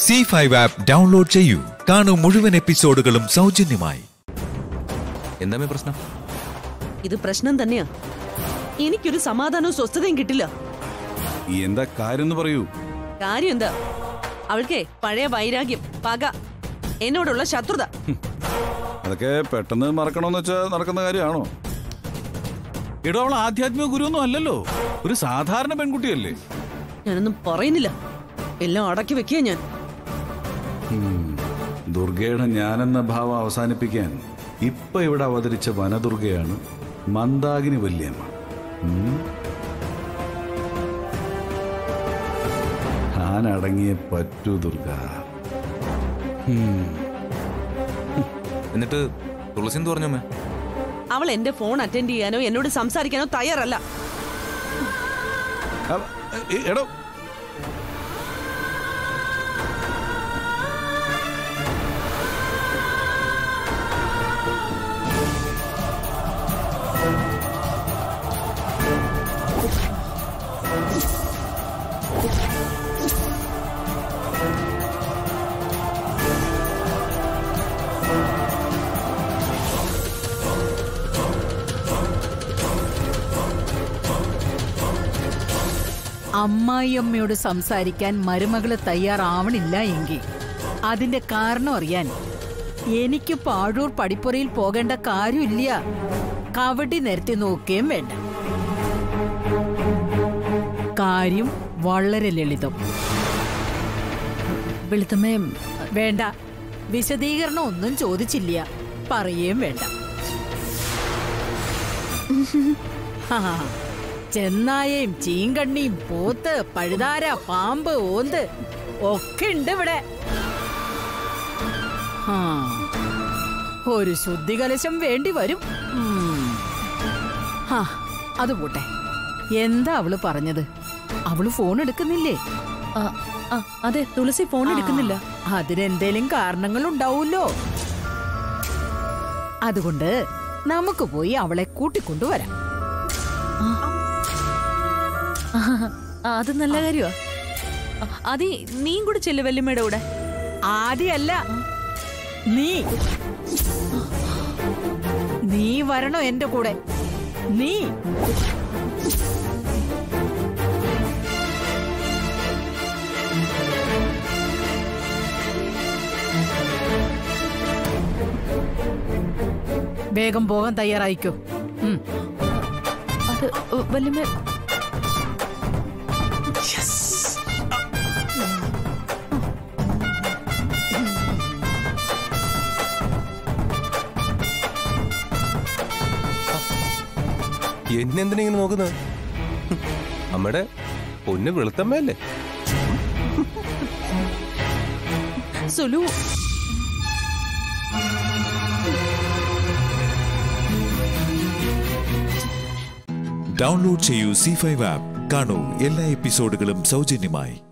C five app download ചെയ്യൂ കാണൂ മുഴുവൻ എപ്പിസോഡുകളും സൗജന്യമായി എന്താ പ്രശ്നം ഇത് പ്രശ്നം തന്നെയാ എനിക്കൊരു സമാധാനവും സ്വസ്ഥതയും കിട്ടില്ല എന്താ കാര്യം എന്ന് പറയൂ കാര്യം എന്താ അവൾക്കേ പഴയ വൈരാഗ്യം പക എന്നോടുള്ള ശത്രുത അതൊക്കെ പെട്ടെന്ന് മറക്കണമെന്ന് വെച്ചാൽ നടക്കുന്ന കാര്യമാണോ എടോ അവൾ ആധ്യാത്മിക ഗുരുവൊന്നും അല്ലല്ലോ ഒരു സാധാരണ പെൺകുട്ടിയല്ലേ ഞാനൊന്നും പറയുന്നില്ല എല്ലാം അടക്കി വെക്കുക ഞാൻ ദുർഗയുടെ ഞാനെന്ന ഭാവം അവസാനിപ്പിക്കാൻ ഇപ്പൊ ഇവിടെ അവതരിച്ച വനദുർഗയാണ് മന്ദാകിനി വല്യമ്മ ഉം. താനടങ്ങിയേ പറ്റൂ ദുർഗ എന്നിട്ട് തുളസി എന്ത് പറഞ്ഞു അമ്മേ അവൾ എന്റെ ഫോൺ അറ്റൻഡ് ചെയ്യാനോ എന്നോട് സംസാരിക്കാനോ തയ്യാറല്ല അവ- എ- എടോ അമ്മായിയമ്മയോട് സംസാരിക്കാൻ മരുമകള് തയ്യാറാവണില്ല എങ്കിൽ അതിന്റെ കാരണം അറിയാൻ എനിക്ക് പാഴൂർ പടിപ്പുറയിൽ പോകേണ്ട കാര്യമില്ല കവടി നിരത്തി നോക്കുകയും വേണ്ട കാര്യം വളരെ ലളിതം വെളുത്തമ്മേ വേണ്ട വിശദീകരണം ഒന്നും ചോദിച്ചില്ല പറയുകയും വേണ്ട ഹാ, ചെന്നായയും ചീങ്കണ്ണിയും പോത്ത് പഴുതാര പാമ്പ് ഓന്ത് ഒക്കെ ഉണ്ട് ഇവിടെ ആ, ഒരു ശുദ്ധികലശം വേണ്ടി വരും ഉം. ഹാ, അത് പോട്ടെ എന്താ അവള് പറഞ്ഞത് അവള് ഫോൺ എടുക്കുന്നില്ലേ ആ, ആ, അതെ തുളസി ഫോൺ എടുക്കുന്നില്ല ആ, അതിനെന്തേലും കാരണങ്ങൾ ഉണ്ടാവൂല്ലോ അതുകൊണ്ട് നമുക്ക് പോയി അവളെ കൂട്ടിക്കൊണ്ടുവരാം ആ, അത് നല്ല കാര്യമാ അതി നീയും കൂടി ചെല്ലു വല്യമ്മയുടെ കൂടെ ആദ്യമല്ല നീ നീ വരണോ എന്റെ കൂടെ നീ വേഗം പോകാൻ തയ്യാറായിക്കോ ഉം. അത് വല്യമ്മ എന്നെന്തിനാ ഇങ്ങനെ നോക്കുന്നത് അമ്മയുടെ പൊന്ന് വെളുത്തമ്മയല്ലേ സുലു ഡൗൺലോഡ് ചെയ്യൂ സി ഫൈവ് ആപ്പ് കാണൂ എല്ലാ എപ്പിസോഡുകളും സൗജന്യമായി